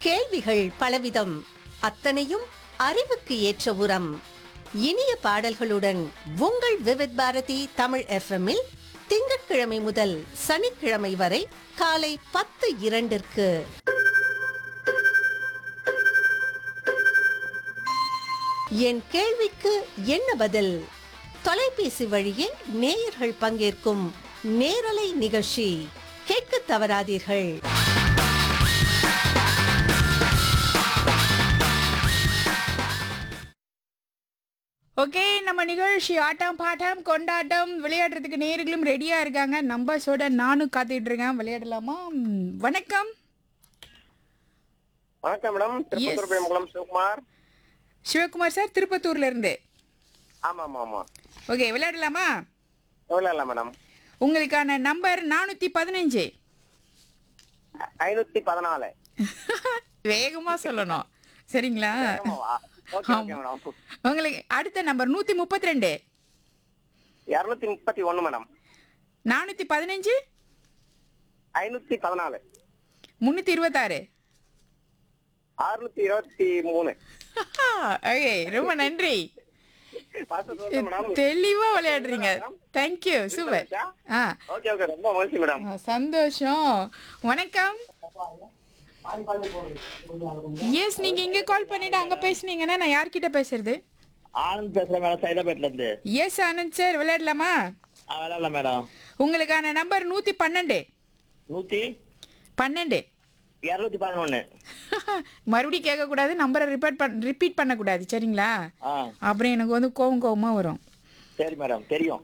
கேள்விகள் பலவிதம் அத்தனையும் அறிவுக்கு ஏற்ற உரம் இனிய பாடல்களுடன் உங்கள் விவித் பாரதி தமிழ் எஃப்எம்மில் திங்கட்கிழமை முதல் சனிக்கிழமை வரை காலை பத்து இரண்டிற்கு என் கேள்விக்கு என்ன பதில் தொலைபேசி வழியே நேயர்கள் பங்கேற்கும் நேரலை நிகழ்ச்சி கேட்க தவறாதீர்கள் ஓகே நம்ம நிகழ்ச்சி ஆட்டம் பாட்டம் கொண்டாட்டம் விளையாடுறதுக்கு நேர்களும் ரெடியா இருக்காங்க நம்பர்ஸோட நானும் காத்துட்டு இருக்கேன் விளையாடலாமா ம், வணக்கம் வணக்கம் மேடம் திருப்பத்தூர் பேமகுளம் சிவகுமார் சிவகுமார் சார் திருப்பத்தூர்ல இருந்து ஆமா ஆமா ஆமா ஓகே விளையாடலாமா எவ்வளோ இல்லை மேடம் உங்களுக்கான நம்பர் நானூத்தி பதினஞ்சு ஐநூத்தி பதினாலு வேகமா சொல்லணும் சரிங்களா ஆமாவா ஓகே ஓகே மேடம் உங்களுக்கு அடுத்த நம்பர் நூத்தி முப்பத்தி ரெண்டு இரநூத்தி முப்பத்தி ஒண்ணு மேடம் நானூத்தி பதினஞ்சு ஐநூத்தி பதினாலு முன்னூத்தி இருபத்தாறு அறுநூத்தி இருபத்தி மூணு ஓகே ரொம்ப நன்றி பார்த்து சொல்லுங்க மேடம் தெளிவா விளையாடுறீங்க தேங்க்யூ சூப்பர் ஆ ஓகே ஓகே ரொம்ப மகிழ்ச்சி மேடம் ஆ, சந்தோஷம் வணக்கம் எஸ் நீங்க இங்க கால் பண்ணிட்டு அங்க பேசுனீங்கன்னா நான் யார்கிட்ட பேசுறது ஆனந்த் பேசுறேன் மேடம் சைதாபேட்ல இருந்து எஸ் ஆனந்த் சார் விளையாடலாமா ஆ விளையாடலாம் மேடம் உங்களுக்கான நம்பர் நூத்தி பன்னெண்டு நூத்தி பன்னெண்டு இருநூத்தி பதினொன்னு மறுபடியும் கேட்க கூடாது நம்பரை ரிப்பீட் பண்ண ரிப்பீட் பண்ணக்கூடாது சரிங்களா ஆ அப்புறம் எனக்கு வந்து கோவம் கோவமா வரும் சரி மேடம் தெரியும்